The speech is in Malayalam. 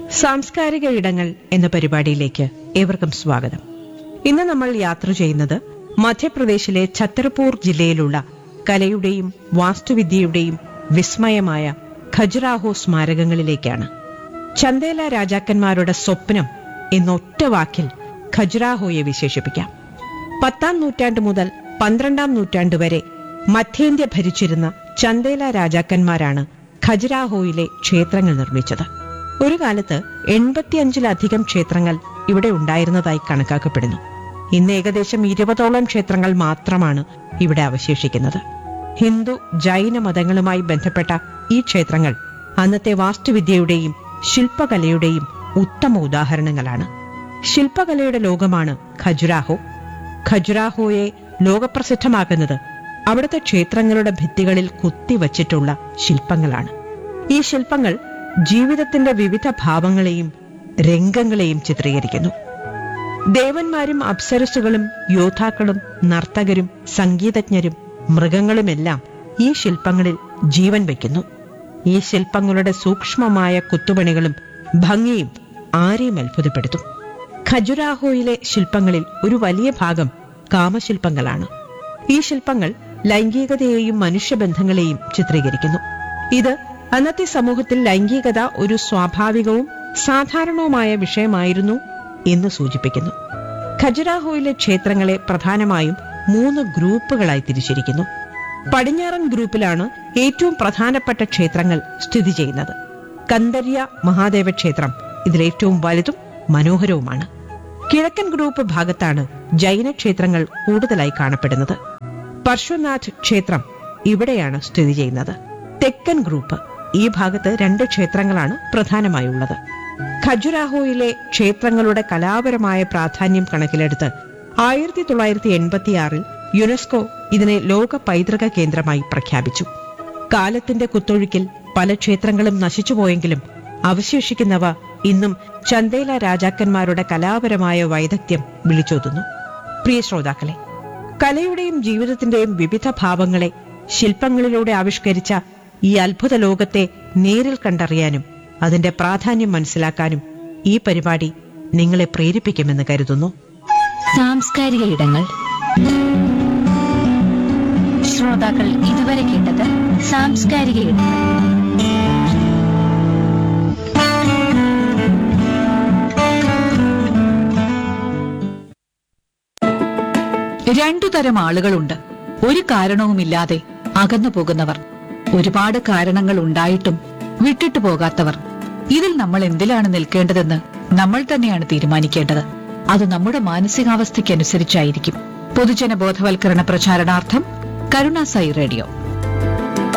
സാംസ്കാരിക ഇടങ്ങൾ എന്ന പരിപാടിയിലേക്ക് ഏവർക്കും സ്വാഗതം ഇന്ന് നമ്മൾ യാത്ര ചെയ്യുന്നത് മധ്യപ്രദേശിലെ ഛത്തർപൂർ ജില്ലയിലുള്ള കലയുടെയും വാസ്തുവിദ്യയുടെയും വിസ്മയമായ ഖജുറാഹോ സ്മാരകങ്ങളിലേക്കാണ് ചന്ദേല രാജാക്കന്മാരുടെ സ്വപ്നം എന്നൊറ്റ വാക്കിൽ ഖജുറാഹോയെ വിശേഷിപ്പിക്കാം പത്താം നൂറ്റാണ്ട് മുതൽ പന്ത്രണ്ടാം നൂറ്റാണ്ട് വരെ മധ്യേന്ത്യ ഭരിച്ചിരുന്ന ചന്ദേല രാജാക്കന്മാരാണ് ഖജുരാഹോയിലെ ക്ഷേത്രങ്ങൾ നിർമ്മിച്ചത് ഒരു കാലത്ത് എൺപത്തിയഞ്ചിലധികം ക്ഷേത്രങ്ങൾ ഇവിടെ ഉണ്ടായിരുന്നതായി കണക്കാക്കപ്പെടുന്നു ഇന്ന് ഏകദേശം ഇരുപതോളം ക്ഷേത്രങ്ങൾ മാത്രമാണ് ഇവിടെ അവശേഷിക്കുന്നത് ഹിന്ദു ജൈന മതങ്ങളുമായി ബന്ധപ്പെട്ട ഈ ക്ഷേത്രങ്ങൾ അന്നത്തെ വാസ്തുവിദ്യയുടെയും ശില്പകലയുടെയും ഉത്തമ ഉദാഹരണങ്ങളാണ് ശില്പകലയുടെ ലോകമാണ് ഖജുരാഹോ ഖജുരാഹോയെ ലോകപ്രസിദ്ധമാക്കുന്നത് അവിടുത്തെ ക്ഷേത്രങ്ങളുടെ ഭിത്തികളിൽ കുത്തിവച്ചിട്ടുള്ള ശില്പങ്ങളാണ് ഈ ശില്പങ്ങൾ ജീവിതത്തിന്റെ വിവിധ ഭാവങ്ങളെയും രംഗങ്ങളെയും ചിത്രീകരിക്കുന്നു ദേവന്മാരും അപ്സരസുകളും യോദ്ധാക്കളും നർത്തകരും സംഗീതജ്ഞരും മൃഗങ്ങളുമെല്ലാം ഈ ശില്പങ്ങളിൽ ജീവൻ വയ്ക്കുന്നു ഈ ശില്പങ്ങളുടെ സൂക്ഷ്മമായ കുത്തുപണികളും ഭംഗിയും ആരെയും അത്ഭുതപ്പെടുത്തും ഖജുരാഹോയിലെ ശില്പങ്ങളിൽ ഒരു വലിയ ഭാഗം കാമശില്പങ്ങളാണ് ഈ ശില്പങ്ങൾ ലൈംഗികതയെയും മനുഷ്യബന്ധങ്ങളെയും ചിത്രീകരിക്കുന്നു ഇത് അന്നത്തെ സമൂഹത്തിൽ ലൈംഗികത ഒരു സ്വാഭാവികവും സാധാരണവുമായ വിഷയമായിരുന്നു എന്ന് സൂചിപ്പിക്കുന്നു ഖജുരാഹോയിലെ ക്ഷേത്രങ്ങളെ പ്രധാനമായും മൂന്ന് ഗ്രൂപ്പുകളായി തിരിച്ചിരിക്കുന്നു പടിഞ്ഞാറൻ ഗ്രൂപ്പിലാണ് ഏറ്റവും പ്രധാനപ്പെട്ട ക്ഷേത്രങ്ങൾ സ്ഥിതി ചെയ്യുന്നത് കന്ദര്യ മഹാദേവ ക്ഷേത്രം ഇതിലേറ്റവും വലുതും മനോഹരവുമാണ് കിഴക്കൻ ഗ്രൂപ്പ് ഭാഗത്താണ് ജൈന ക്ഷേത്രങ്ങൾ കൂടുതലായി കാണപ്പെടുന്നത് പർശ്വനാഥ് ക്ഷേത്രം ഇവിടെയാണ് സ്ഥിതി ചെയ്യുന്നത് തെക്കൻ ഗ്രൂപ്പ് ഈ ഭാഗത്ത് രണ്ട് ക്ഷേത്രങ്ങളാണ് പ്രധാനമായുള്ളത് ഖജുരാഹോയിലെ ക്ഷേത്രങ്ങളുടെ കലാപരമായ പ്രാധാന്യം കണക്കിലെടുത്ത് ആയിരത്തി തൊള്ളായിരത്തി എൺപത്തിയാറിൽ യുനെസ്കോ ഇതിനെ ലോക പൈതൃക കേന്ദ്രമായി പ്രഖ്യാപിച്ചു കാലത്തിന്റെ കുത്തൊഴുക്കിൽ പല ക്ഷേത്രങ്ങളും നശിച്ചുപോയെങ്കിലും അവശേഷിക്കുന്നവ ഇന്നും ചന്ദേല രാജാക്കന്മാരുടെ കലാപരമായ വൈദഗ്ധ്യം വിളിച്ചോതുന്നു പ്രിയ ശ്രോതാക്കളെ കലയുടെയും ജീവിതത്തിന്റെയും വിവിധ ഭാവങ്ങളെ ശില്പങ്ങളിലൂടെ ആവിഷ്കരിച്ച ഈ അത്ഭുത ലോകത്തെ നേരിൽ കണ്ടറിയാനും അതിന്റെ പ്രാധാന്യം മനസ്സിലാക്കാനും ഈ പരിപാടി നിങ്ങളെ പ്രേരിപ്പിക്കുമെന്ന് കരുതുന്നു സാംസ്കാരിക ഇടങ്ങൾ ശ്രോതാക്കൾ ഇതുവരെ കേട്ടത് സാംസ്കാരിക ഇടങ്ങൾ രണ്ടു തരം ആളുകളുണ്ട് ഒരു കാരണവുമില്ലാതെ അകന്നു പോകുന്നവർ ഒരുപാട് കാരണങ്ങൾ ഉണ്ടായിട്ടും വിട്ടിട്ടു പോകാത്തവർ ഇതിൽ നമ്മൾ എന്തിലാണ് നിൽക്കേണ്ടതെന്ന് നമ്മൾ തന്നെയാണ് തീരുമാനിക്കേണ്ടത് അത് നമ്മുടെ മാനസികാവസ്ഥയ്ക്കനുസരിച്ചായിരിക്കും പൊതുജന ബോധവൽക്കരണ പ്രചാരണാർത്ഥം കരുണാസായി റേഡിയോ